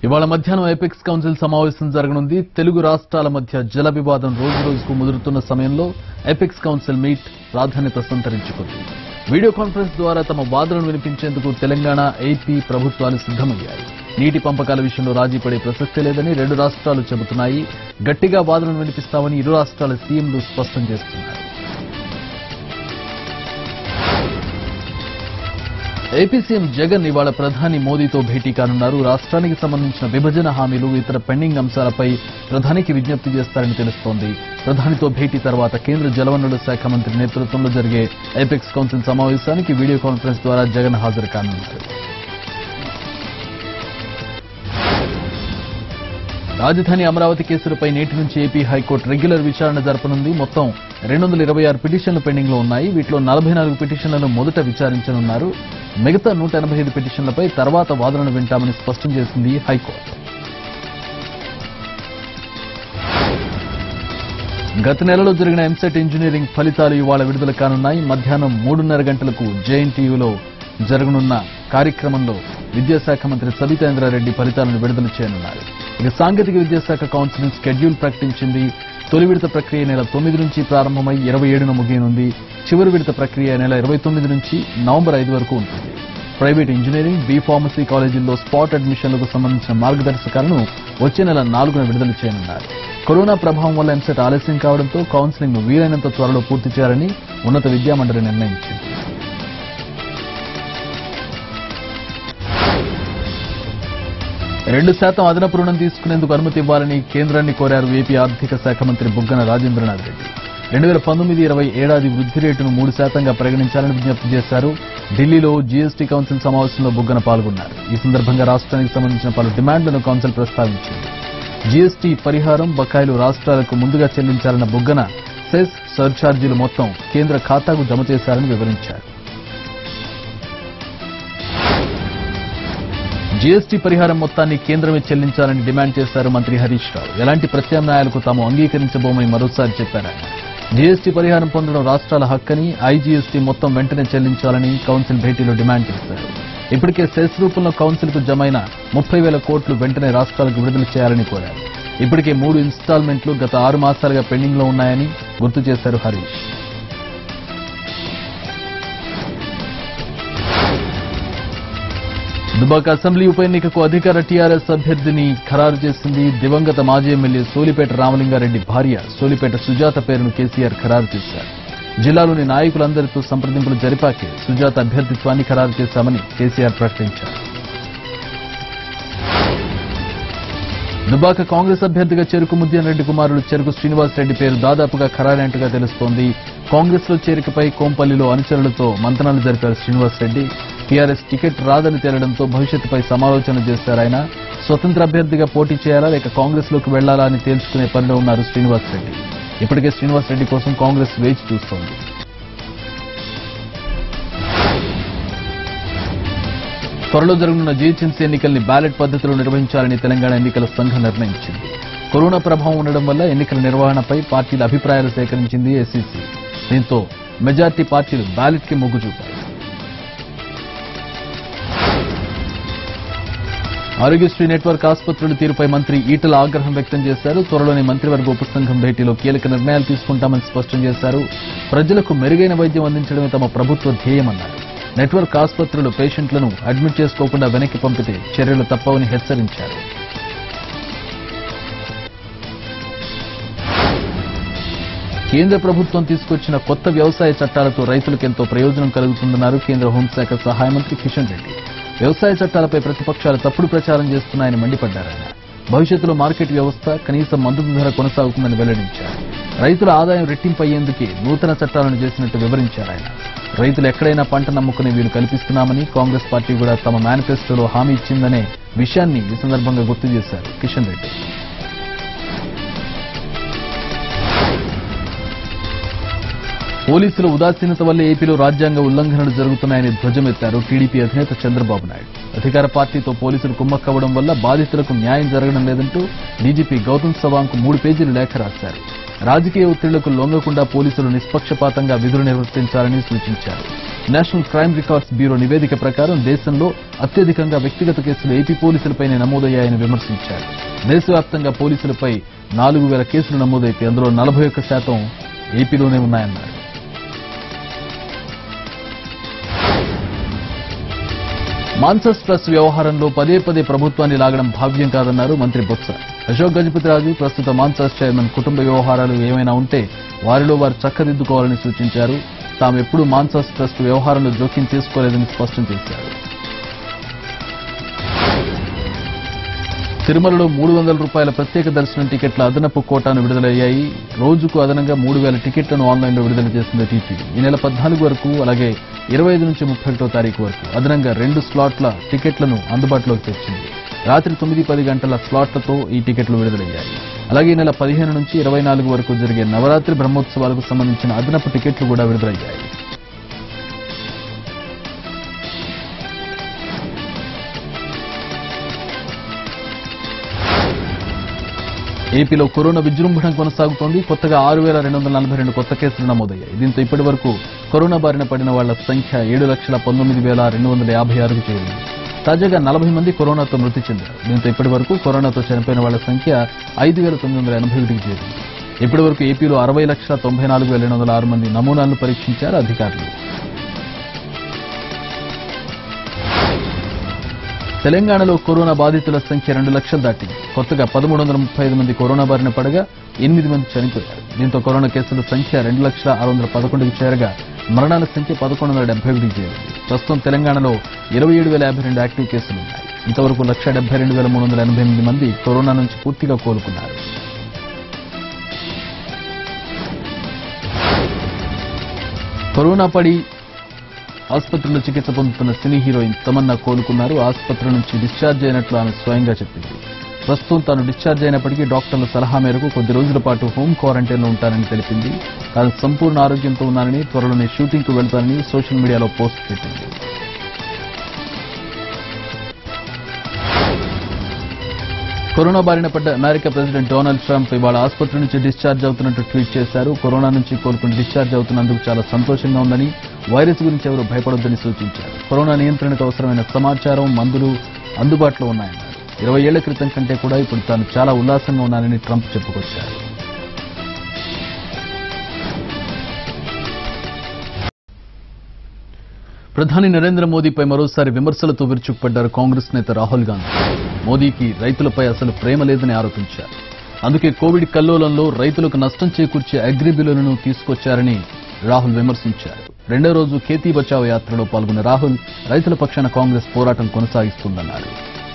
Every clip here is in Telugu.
ఇవాళ మధ్యాహ్నం ఎపెక్స్ కౌన్సిల్ సమావేశం జరగనుంది తెలుగు రాష్ట్రాల మధ్య జల వివాదం రోజు రోజుకు ముదురుతున్న సమయంలో ఎపెక్స్ కౌన్సిల్ మీట్ ప్రాధాన్యత సంతరించుకుంది వీడియో కాన్ఫరెన్స్ ద్వారా తమ వాదనలు వినిపించేందుకు తెలంగాణ ఏపీ ప్రభుత్వాలు సిద్దమయ్యాయి నీటి పంపకాల విషయంలో రాజీ పడే ప్రసక్తే లేదని రెండు రాష్ట్రాలు చెబుతున్నాయి గట్టిగా వాదనలు వినిపిస్తామని ఇరు రాష్ట్రాల సీఎంలు స్పష్టం చేస్తున్నారు ఏపీ సీఎం జగన్ ఇవాళ ప్రధాని మోదీతో భేటీ కానున్నారు రాష్ట్రానికి సంబంధించిన విభజన హామీలు ఇతర పెండింగ్ అంశాలపై ప్రధానికి విజ్ఞప్తి చేస్తారని తెలుస్తోంది ప్రధానితో భేటీ తర్వాత కేంద్ర జలవనరుల శాఖ మంత్రి నేతృత్వంలో జరిగే ఏపెక్స్ కౌన్సిల్ సమావేశానికి వీడియో కాన్ఫరెన్స్ ద్వారా జగన్ హాజరు కానున్నారు రాజధాని అమరావతి కేసులపై నేటి నుంచి ఏపీ హైకోర్టు రెగ్యులర్ విచారణ జరపనుంది మొత్తం రెండు వందల ఇరవై ఆరు పిటిషన్లు పెండింగ్ లో ఉన్నాయి వీటిలో నలభై నాలుగు పిటిషన్లను మొదట విచారించనున్నారు మిగతా నూట ఎనభై ఐదు పిటిషన్లపై తర్వాత వాదనలు వింటామని స్పష్టం చేసింది హైకోర్టు గత నెలలో జరిగిన ఎంసెట్ ఇంజనీరింగ్ ఫలితాలు ఇవాళ విడుదల కానున్నాయి మధ్యాహ్నం మూడున్నర గంటలకు జేఎన్టీయూలో జరగనున్న కార్యక్రమంలో విద్యాశాఖ మంత్రి సబితేంద్రారెడ్డి ఫలితాలను విడుదల చేయనున్నారు ఇక సాంకేతిక విద్యాశాఖ కౌన్సిలింగ్ షెడ్యూల్ ప్రకటించింది తొలి విడత ప్రక్రియ నెల తొమ్మిది నుంచి ప్రారంభమై ఇరవై ఏడున ముగియనుంది చివరి విడత ప్రక్రియ నెల ఇరవై తొమ్మిది నుంచి నవంబర్ ఐదు వరకు ఉంటుంది ప్రైవేట్ ఇంజనీరింగ్ బీ ఫార్మసీ కాలేజీల్లో స్పాట్ అడ్మిషన్లకు సంబంధించిన మార్గదర్శకాలను వచ్చే నెల నాలుగున విడుదల చేయనున్నారు కరోనా ప్రభావం వల్ల ఎంసెట్ ఆలస్యం కావడంతో కౌన్సిలింగ్ ను వీలైనంత త్వరలో పూర్తి చేయాలని ఉన్నత విద్యామండలి నిర్ణయించింది రెండు శాతం అదనపు రుణం తీసుకునేందుకు అనుమతి ఇవ్వాలని కేంద్రాన్ని కోరారు ఏపీ ఆర్థిక శాఖ మంత్రి బుగ్గన రాజేంద్రనాథ్ రెడ్డి రెండు వేల పంతొమ్మిది ఇరవై ఏడాది వృద్ధి రేటును మూడు శాతంగా పరిగణించాలని విజ్ఞప్తి చేశారు ఢిల్లీలో జీఎస్టీ కౌన్సిల్ సమావేశంలో బుగ్గన పాల్గొన్నారు ఈ సందర్భంగా రాష్ట్రానికి సంబంధించిన పలు డిమాండ్లను కౌన్సిల్ ప్రస్తావించింది జీఎస్టీ పరిహారం బకాయిలు రాష్ట్రాలకు ముందుగా చెల్లించాలన్న బుగ్గన సెస్ సర్ఛార్జీలు మొత్తం కేంద్ర ఖాతాకు జమ చేశారని వివరించారు జీఎస్టీ పరిహారం మొత్తాన్ని కేంద్రమే చెల్లించాలని డిమాండ్ చేశారు మంత్రి హరీష్ రావు ఎలాంటి ప్రత్యామ్నాయాలకు తాము అంగీకరించబోమని మరోసారి చెప్పారు ఆయన జీఎస్టీ పరిహారం పొందడం రాష్ట్రాల హక్కని ఐజీఎస్టీ మొత్తం వెంటనే చెల్లించాలని కౌన్సిల్ భేటీలో డిమాండ్ చేశారు ఇప్పటికే సెస్ రూపంలో కౌన్సిల్కు జమైన ముప్పై వేల కోట్లు వెంటనే రాష్ట్రాలకు విడుదల చేయాలని కోరారు ఇప్పటికే మూడు ఇన్స్టాల్మెంట్లు గత ఆరు మాసాలుగా పెండింగ్ లో ఉన్నాయని గుర్తు చేశారు హరీష్ దుబాక్ అసెంబ్లీ ఉప ఎన్నికకు అధికార టీఆర్ఎస్ అభ్యర్థిని ఖరారు చేసింది దివంగత మాజీ ఎమ్మెల్యే సోలిపేట రామలింగారెడ్డి భార్య సోలిపేట సుజాత పేరును కేసీఆర్ ఖరారు చేశారు జిల్లాలోని నాయకులందరితో సంప్రదింపులు జరిపాకే సుజాత అభ్యర్థిత్వాన్ని ఖరారు చేశామని కేసీఆర్ ప్రకటించారు దుబాక కాంగ్రెస్ అభ్యర్థిగా చెరుకు ముద్యన్ రెడ్డి కుమారుడు చెరుకు శ్రీనివాస్ రెడ్డి పేరు దాదాపుగా ఖరారైనట్టుగా తెలుస్తోంది కాంగ్రెస్ లో చేరికపై కోంపల్లిలో అనుచరులతో మంతనాలు జరిపారు శ్రీనివాస్ రెడ్డి టీఆర్ఎస్ టికెట్ రాదని తేలడంతో భవిష్యత్తుపై సమాలోచన చేశారు ఆయన స్వతంత్ర అభ్యర్థిగా పోటీ చేయాలా లేక కాంగ్రెస్ లోకి వెళ్లాలా అని తేల్చుకునే పనిలో ఉన్నారు శ్రీనివాస్ రెడ్డి ఇప్పటికే శ్రీనివాస్ రెడ్డి కోసం కాంగ్రెస్ వేచి చూస్తోంది త్వరలో జరగనున్న జీహెచ్ఎంసీ ఎన్నికల్ని బ్యాలెట్ పద్ధతిలో నిర్వహించాలని తెలంగాణ ఎన్నికల సంఘం నిర్ణయించింది కరోనా ప్రభావం ఉండడం వల్ల ఎన్నికల నిర్వహణపై పార్టీల అభిప్రాయాలు సేకరించింది ఎస్సీసీ దీంతో మెజార్టీ పార్టీలు బ్యాలెట్ కి మొగ్గు చూపాయి ఆరోగ్యశ్రీ నెట్వర్క్ ఆసుపత్రుల తీరుపై మంత్రి ఈటల ఆగ్రహం వ్యక్తం చేశారు త్వరలోనే మంత్రివర్గ ఉపసంఘం భేటీలో కీలక నిర్ణయాలు తీసుకుంటామని స్పష్టం చేశారు ప్రజలకు మెరుగైన వైద్యం అందించడమే తమ ప్రభుత్వ ధ్యేయమన్నారు నెట్వర్క్ ఆసుపత్రులు పేషెంట్లను అడ్మిట్ చేసుకోకుండా వెనక్కి పంపితే చర్యలు తప్పవని హెచ్చరించారు కేంద్ర ప్రభుత్వం తీసుకొచ్చిన కొత్త వ్యవసాయ చట్టాలతో రైతులకు ఎంతో ప్రయోజనం కలుగుతుందన్నారు కేంద్ర హోంశాఖ సహాయ మంత్రి కిషన్ రెడ్డి వ్యవసాయ చట్టాలపై ప్రతిపక్షాలు తప్పుడు ప్రచారం చేస్తున్నాయని మండిపడ్డారు ఆయన భవిష్యత్తులో మార్కెట్ వ్యవస్థ కనీసం మద్దతు ధర కొనసాగుతుందని వెల్లడించారు రైతుల ఆదాయం రెట్టింపయ్యేందుకే నూతన చట్టాలను చేసినట్టు వివరించారు ఆయన రైతులు ఎక్కడైనా పంట నమ్ముకునే వీలు కల్పిస్తున్నామని కాంగ్రెస్ పార్టీ కూడా తమ మేనిఫెస్టోలో హామీ ఇచ్చిందనే విషయాన్ని ఈ సందర్భంగా గుర్తు చేశారు కిషన్ రెడ్డి పోలీసుల ఉదాసీనత వల్ల ఏపీలో రాజ్యాంగ ఉల్లంఘనలు జరుగుతున్నాయని ధ్వజమెత్తారు టీడీపీ అధినేత చంద్రబాబు నాయుడు అధికార పార్టీతో పోలీసులు కుమ్మక్కవడం వల్ల బాధితులకు న్యాయం జరగడం లేదంటూ డీజీపీ గౌతమ్ సవాంగ్ మూడు పేజీల లేఖ రాశారు రాజకీయ ఒత్తిళ్లకు లొంగకుండా పోలీసులు నిష్పక్షపాతంగా విధులు నిర్వర్తించాలని సూచించారు నేషనల్ క్రైమ్ రికార్డ్స్ బ్యూరో నివేదిక ప్రకారం దేశంలో అత్యధికంగా వ్యక్తిగత కేసులు ఏపీ పోలీసులపైనే నమోదయ్యాయని విమర్శించారు దేశవ్యాప్తంగా పోలీసులపై నాలుగు వేల కేసులు నమోదైతే అందులో నలభై ఒక్క శాతం ఏపీలోనే ఉన్నాయన్నారు మాన్సస్ ట్రస్ట్ వ్యవహారంలో పదే పదే ప్రభుత్వాన్ని లాగడం భావ్యం కాదన్నారు మంత్రి బొత్స అశోక్ గజపతిరాజు ప్రస్తుత మాన్సస్ చైర్మన్ కుటుంబ వ్యవహారాలు ఏమైనా ఉంటే వారిలో వారు చక్కదిద్దుకోవాలని సూచించారు తాము ఎప్పుడూ మాన్సస్ ట్రస్ట్ వ్యవహారంలో జోక్యం చేసుకోలేదని స్పష్టం చేశారు తిరుమలలో మూడు వందల రూపాయల ప్రత్యేక దర్శనం టికెట్ల అదనపు కోటాను విడుదలయ్యాయి రోజుకు అదనంగా మూడు వేల టికెట్లను ఆన్లైన్లో విడుదల చేసింది టీటీడీ ఈ నెల పద్నాలుగు వరకు అలాగే ఇరవై ఐదు నుంచి ముప్పై ఒకటో తారీఖు వరకు అదనంగా రెండు స్లాట్ల టికెట్లను అందుబాటులోకి తెచ్చింది రాత్రి తొమ్మిది పది గంటల స్లాట్లతో ఈ టికెట్లు విడుదలయ్యాయి అలాగే ఈ నెల పదిహేను నుంచి ఇరవై నాలుగు వరకు జరిగే నవరాత్రి బ్రహ్మోత్సవాలకు సంబంధించిన అదనపు టికెట్లు కూడా విడుదలయ్యాయి ఏపీలో కరోనా విజృంభణ కొనసాగుతోంది కొత్తగా ఆరు వేల రెండు వందల నలభై రెండు కొత్త కేసులు నమోదయ్యాయి దీంతో ఇప్పటి వరకు కరోనా బారిన పడిన వాళ్ల సంఖ్య ఏడు లక్షల పంతొమ్మిది వేల రెండు వందల యాభై ఆరుకు చేరింది తాజాగా నలభై మంది కరోనాతో మృతి చెందారు దీంతో ఇప్పటి వరకు కరోనాతో చనిపోయిన వాళ్ల సంఖ్య ఐదు వేల తొమ్మిది వందల ఎనభై ఒకటికి చేరింది ఇప్పటి వరకు ఏపీలో అరవై లక్షల తొంభై నాలుగు వేల రెండు వందల ఆరు మంది నమూనాలను పరీక్షించారు అధికారులు తెలంగాణలో కరోనా బాధితుల సంఖ్య రెండు లక్షలు దాటింది కొత్తగా పదమూడు వందల ముప్పై ఐదు మంది కరోనా బారిన పడగా ఎనిమిది మంది చనిపోయారు దీంతో కరోనా కేసుల సంఖ్య రెండు లక్షల ఆరు వందల పదకొండుకి చేరగా మరణాల సంఖ్య పదకొండు వందల డెబ్బై ఒకటికి చేరింది ప్రస్తుతం తెలంగాణలో ఇరవై ఏడు వేల యాభై రెండు యాక్టివ్ కేసులు ఉన్నాయి ఇంతవరకు లక్ష డెబ్బై రెండు వేల మూడు వందల ఎనభై ఎనిమిది మంది కరోనా నుంచి పూర్తిగా కోలుకున్నారు కరోనా పడి ఆసుపత్రిలో చికిత్స పొందుతున్న సినీ హీరోయిన్ తమన్నా కోలుకున్నారు ఆసుపత్రి నుంచి డిశ్చార్జ్ అయినట్లు ఆమె స్వయంగా చెప్పింది ప్రస్తుతం తాను డిశ్చార్జ్ అయినప్పటికీ డాక్టర్ల సలహా మేరకు కొద్ది రోజుల పాటు హోమ్ క్వారంటైన్లో ఉంటానని తెలిపింది తాను సంపూర్ణ ఆరోగ్యంతో ఉన్నానని త్వరలోనే షూటింగ్కు వెళ్తానని సోషల్ మీడియాలో పోస్ట్ పెట్టింది కరోనా బారిన పడ్డ అమెరికా ప్రెసిడెంట్ డొనాల్డ్ ట్రంప్ ఇవాళ ఆసుపత్రి నుంచి డిశ్చార్జ్ అవుతున్నట్టు ట్వీట్ చేశారు కరోనా నుంచి కోలుకుని డిశ్చార్జ్ అవుతున్నందుకు చాలా సంతోషంగా ఉందని వైరస్ గురించి ఎవరు భయపడొద్దని సూచించారు కరోనా నియంత్రణకు అవసరమైన సమాచారం మందులు అందుబాటులో ఉన్నాయన్నారు ఇరవై ఏళ్ల క్రితం కంటే కూడా ఇప్పుడు తాను చాలా ఉల్లాసంగా ఉన్నానని ట్రంప్ చెప్పుకొచ్చారు ప్రధాని నరేంద్ర మోదీపై మరోసారి విమర్శలతో విరుచుకుపడ్డారు కాంగ్రెస్ నేత రాహుల్ గాంధీ మోదీకి రైతులపై అసలు ప్రేమ లేదని ఆరోపించారు అందుకే కోవిడ్ కల్లోలంలో రైతులకు నష్టం చేకూర్చే అగ్రి బిల్లులను తీసుకొచ్చారని రాహుల్ విమర్శించారు రెండో రోజు ఖేతీ బచావ్ యాత్రలో పాల్గొన్న రాహుల్ రైతుల పక్షాన కాంగ్రెస్ పోరాటం కొనసాగిస్తుందన్నారు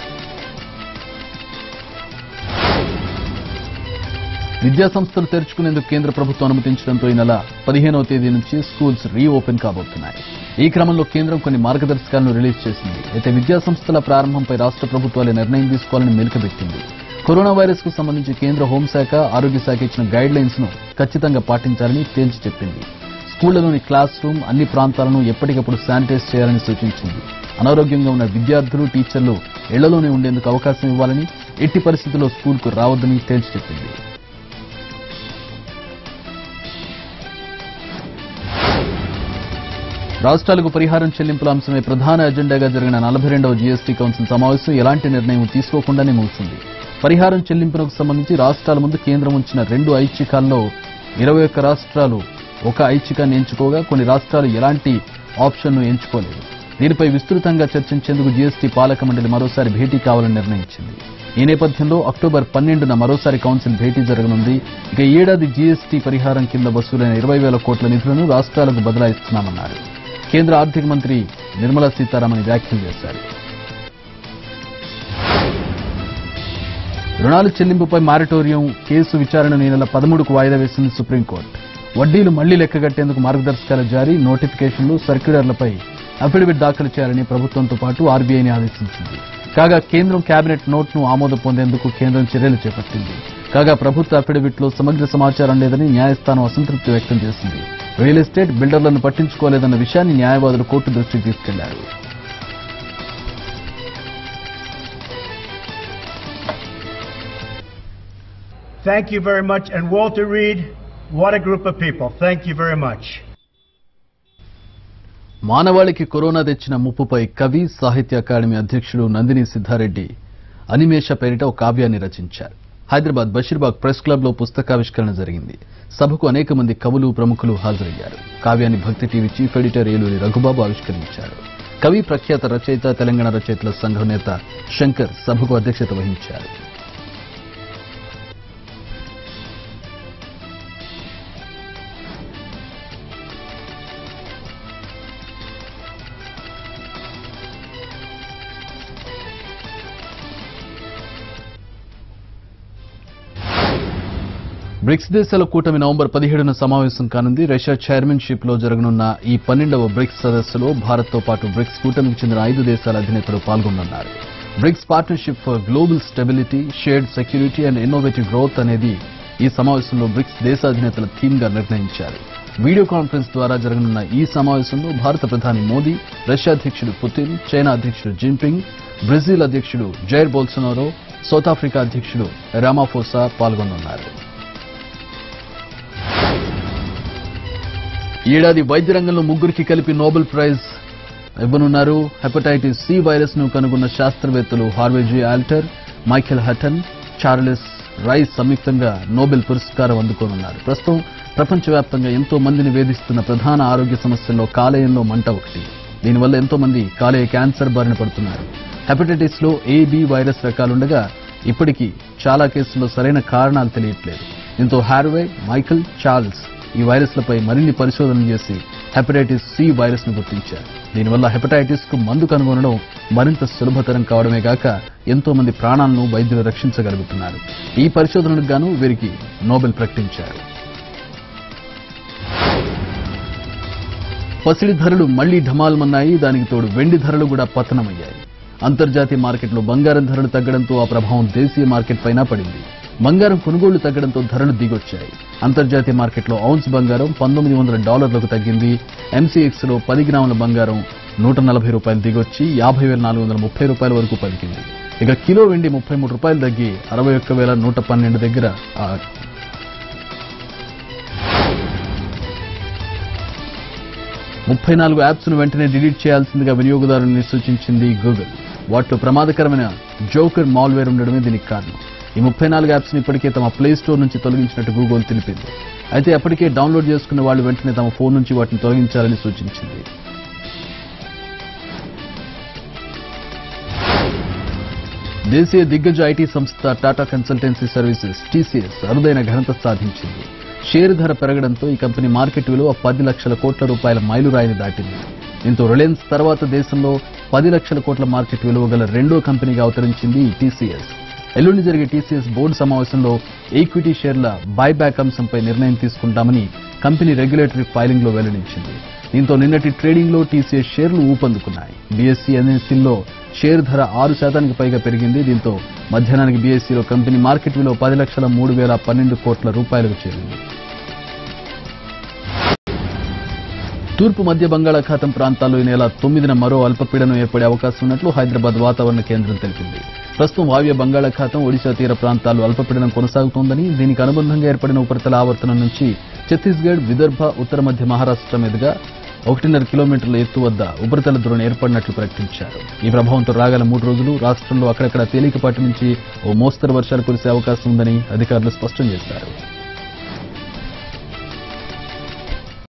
విద్యా సంస్థలు తెరుచుకునేందుకు కేంద్ర ప్రభుత్వం అనుమతించడంతో ఈ నెల పదిహేనవ తేదీ నుంచి స్కూల్స్ రీఓపెన్ కాబోతున్నాయి ఈ క్రమంలో కేంద్రం కొన్ని మార్గదర్శకాలను రిలీజ్ చేసింది అయితే విద్యా సంస్థల ప్రారంభంపై రాష్ట్ర ప్రభుత్వాలే నిర్ణయం తీసుకోవాలని మెలికబెట్టింది కరోనా వైరస్ కు సంబంధించి కేంద్ర హోంశాఖ ఆరోగ్య శాఖ ఇచ్చిన గైడ్ లైన్స్ ను ఖచ్చితంగా పాటించాలని తేల్చి చెప్పింది స్కూళ్లలోని క్లాస్ రూమ్ అన్ని ప్రాంతాలను ఎప్పటికప్పుడు శానిటైజ్ చేయాలని సూచించింది అనారోగ్యంగా ఉన్న విద్యార్థులు టీచర్లు ఇళ్లలోనే ఉండేందుకు అవకాశం ఇవ్వాలని ఎట్టి పరిస్థితుల్లో స్కూల్కు రావద్దని తేల్చి చెప్పింది రాష్ట్రాలకు పరిహారం చెల్లింపుల అంశమే ప్రధాన ఎజెండాగా జరిగిన నలభై రెండవ జీఎస్టీ కౌన్సిల్ సమావేశం ఎలాంటి నిర్ణయం తీసుకోకుండానే ముగిసింది పరిహారం చెల్లింపునకు సంబంధించి రాష్ట్రాల ముందు కేంద్రం ఉంచిన రెండు ఐచ్ఛికాల్లో ఇరవై ఒక్క రాష్ట్రాలు ఒక ఐచ్ఛికాన్ని ఎంచుకోగా కొన్ని రాష్ట్రాలు ఎలాంటి ఆప్షన్ను ఎంచుకోలేదు దీనిపై విస్తృతంగా చర్చించేందుకు జీఎస్టీ పాలక మండలి మరోసారి భేటీ కావాలని నిర్ణయించింది ఈ నేపథ్యంలో అక్టోబర్ పన్నెండున మరోసారి కౌన్సిల్ భేటీ జరగనుంది ఇక ఈ ఏడాది జీఎస్టీ పరిహారం కింద వసూలైన ఇరవై వేల కోట్ల నిధులను రాష్ట్రాలకు బదలాయిస్తున్నామన్నారు కేంద్ర ఆర్థిక మంత్రి నిర్మలా సీతారామన్ వ్యాఖ్యలు చేశారు రుణాల చెల్లింపుపై మారటోరియం కేసు విచారణను ఈ నెల పదమూడుకు వాయిదా వేసింది సుప్రీంకోర్టు వడ్డీలు మళ్లీ లెక్కగట్టేందుకు మార్గదర్శకాల జారీ నోటిఫికేషన్లు సర్క్యులర్లపై అఫిడవిట్ దాఖలు చేయాలని ప్రభుత్వంతో పాటు ఆర్బీఐని ఆదేశించింది కాగా కేంద్రం కేబినెట్ నోట్ను ఆమోదం పొందేందుకు కేంద్రం చర్యలు చేపట్టింది కాగా ప్రభుత్వ అఫిడవిట్లో సమగ్ర సమాచారం లేదని న్యాయస్థానం అసంతృప్తి వ్యక్తం చేసింది రియల్ ఎస్టేట్ బిల్డర్లను పట్టించుకోలేదన్న విషయాన్ని న్యాయవాదులు కోర్టు దృష్టికి తీసుకెళ్లారు Thank you very much. And Walter Reed, what a group of people. Thank you very much. మానవాళికి కరోనా తెచ్చిన ముప్పుపై కవి సాహిత్య అకాడమీ అధ్యక్షుడు నందిని సిద్ధారెడ్డి అనిమేష పేరిట ఒక కావ్యాన్ని రచించారు హైదరాబాద్ బషీర్బాగ్ ప్రెస్ క్లబ్ లో పుస్తకావిష్కరణ జరిగింది సభకు అనేక మంది కవులు ప్రముఖులు హాజరయ్యారు కావ్యాన్ని భక్తి TV chief editor Eluri Raghubabu ఆవిష్కరించారు కవి ప్రఖ్యాత రచయిత తెలంగాణ రచయితల సంఘం నేత శంకర్ సభకు అధ్యక్షత వహించారు బ్రిక్స్ దేశాల కూటమి నవంబర్ పదిహేడున సమావేశం కానుంది రష్యా చైర్మన్షిప్ లో జరగనున్న ఈ పన్నెండవ బ్రిక్స్ సదస్సులో భారత్ తో పాటు బ్రిక్స్ కూటమికి చెందిన ఐదు దేశాల అధినేతలు పాల్గొనున్నారు BRICS partnership for global stability shared security and innovative growth అనేది ఈ సమావేశంలో బ్రిక్స్ దేశాధినేతల థీమ్ గా నిర్ణయించారు వీడియో కాన్ఫరెన్స్ ద్వారా జరగనున్న ఈ సమావేశంలో భారత ప్రధాని మోదీ రష్యా అధ్యక్షుడు పుతిన్ చైనా అధ్యక్షుడు జిన్పింగ్ బ్రెజిల్ అధ్యక్షుడు జైర్ బోల్సనారో సౌత్ ఆఫ్రికా అధ్యక్షుడు రామాఫోసా పాల్గొనున్నారు ఈ ఏడాది వైద్య రంగంలో ముగ్గురికి కలిపి నోబెల్ ప్రైజ్ ఇవ్వనున్నారు హెపటైటిస్ సి వైరస్ ను కనుగొన్న శాస్త్రవేత్తలు Harvey J Alter Michael Houghton Charles Rice సంయుక్తంగా నోబెల్ పురస్కారం అందుకోనున్నారు ప్రస్తుతం ప్రపంచవ్యాప్తంగా ఎంతో మందిని వేధిస్తున్న ప్రధాన ఆరోగ్య సమస్యల్లో కాలేయంలో మంట ఒకటి దీనివల్ల ఎంతో మంది కాలేయ క్యాన్సర్ బారిన పడుతున్నారు హెపటైటిస్ లో ఏ బి వైరస్ రకాలుండగా ఇప్పటికీ చాలా కేసుల్లో సరైన కారణాలు తెలియట్లేదు దీంతో హార్వే మైఖల్ చార్ల్స్ ఈ వైరస్లపై మరిన్ని పరిశోధనలు చేసి హెపటైటిస్ సి వైరస్ ను గుర్తించారు దీనివల్ల హెపటైటిస్ కు మందు కనుగొనడం మరింత సులభతరం కావడమే గాక ఎంతో మంది ప్రాణాలను వైద్యులు రక్షించగలుగుతున్నారు ఈ పరిశోధనలకు గాను వీరికి నోబెల్ ప్రకటించారు పసిడి ధరలు మళ్లీ ఢమాల్మన్నాయి దానికి తోడు వెండి ధరలు కూడా పతనమయ్యాయి అంతర్జాతీయ మార్కెట్లో బంగారం ధరలు తగ్గడంతో ఆ ప్రభావం దేశీయ మార్కెట్ పైన పడింది బంగారం కొనుగోళ్లు తగ్గడంతో ధరలు దిగొచ్చాయి అంతర్జాతీయ మార్కెట్లో ఔన్స్ బంగారం పంతొమ్మిది వందల డాలర్లకు తగ్గింది ఎంసీఎక్స్ లో పది గ్రాముల బంగారం నూట నలభై రూపాయలు దిగొచ్చి యాభై వేల నాలుగు వందల ముప్పై రూపాయల వరకు పలికింది ఇక కిలో వెండి ముప్పై మూడు రూపాయలు తగ్గి అరవై ఒక్క వేల నూట పన్నెండు దగ్గర ఆ, ముప్పై నాలుగు యాప్స్ ను వెంటనే డిలీట్ చేయాల్సిందిగా వినియోగదారుల్ని సూచించింది గూగుల్ వాటిలో ప్రమాదకరమైన జోకర్ మాల్వేర్ ఉండడమే దీనికి కారణం ఈ ముప్పై నాలుగు యాప్స్ ని ఇప్పటికే తమ ప్లే స్టోర్ నుంచి తొలగించినట్టు గూగుల్ తెలిపింది అయితే అప్పటికే డౌన్లోడ్ చేసుకున్న వాళ్ళు వెంటనే తమ ఫోన్ నుంచి వాటిని తొలగించాలని సూచించింది దేశీయ దిగ్గజ ఐటీ సంస్థ టాటా కన్సల్టెన్సీ సర్వీసెస్ టీసీఎస్ అరుదైన ఘనత సాధించింది షేరు ధర పెరగడంతో ఈ కంపెనీ మార్కెట్ విలువ పది లక్షల కోట్ల రూపాయల మైలురాయిని దాటింది దీంతో రిలయన్స్ తర్వాత దేశంలో పది లక్షల కోట్ల మార్కెట్ విలువ గల రెండో కంపెనీగా అవతరించింది ఈ టీసీఎస్ ఎల్లుండి జరిగే టీసీఎస్ బోర్డు సమావేశంలో ఈక్విటీ షేర్ల బైబ్యాక్ అంశంపై నిర్ణయం తీసుకుంటామని కంపెనీ రెగ్యులేటరీ ఫైలింగ్ లో వెల్లడించింది దీంతో నిన్నటి ట్రేడింగ్ లో టీసీఎస్ షేర్లు ఊపందుకున్నాయి బీఎస్సీ ఎన్ఎస్సీల్లో షేర్ ధర ఆరు శాతానికి పైగా పెరిగింది దీంతో మధ్యాహ్నానికి బీఎస్సీలో కంపెనీ మార్కెట్ విలువ పది లక్షల మూడు వేల పన్నెండు కోట్ల రూపాయలకు చేరింది తూర్పు మధ్య బంగాళాఖాతం ప్రాంతాల్లో ఈ నెల తొమ్మిదిన మరో అల్పపీడనం ఏర్పడే అవకాశం ఉన్నట్లు హైదరాబాద్ వాతావరణ కేంద్రం తెలిపింది ప్రస్తుతం వాయువ్య బంగాళాఖాతం ఒడిశా తీర ప్రాంతాల్లో అల్పపీడనం కొనసాగుతోందని దీనికి అనుబంధంగా ఏర్పడిన ఉపరితల ఆవర్తనం నుంచి ఛత్తీస్గఢ్ విదర్భ ఉత్తర మధ్య మహారాష్ట్ర మీదుగా ఒకటిన్నర కిలోమీటర్ల ఎత్తు వద్ద ఉపరితల ద్రోణి ఏర్పడినట్లు ప్రకటించారు ఈ ప్రభావంతో రాగల మూడు రోజులు రాష్ట్రంలో అక్కడక్కడ తేలికపాటి నుంచి ఓ మోస్తరు వర్షాలు కురిసే అవకాశం ఉందని అధికారులు స్పష్టం చేశారు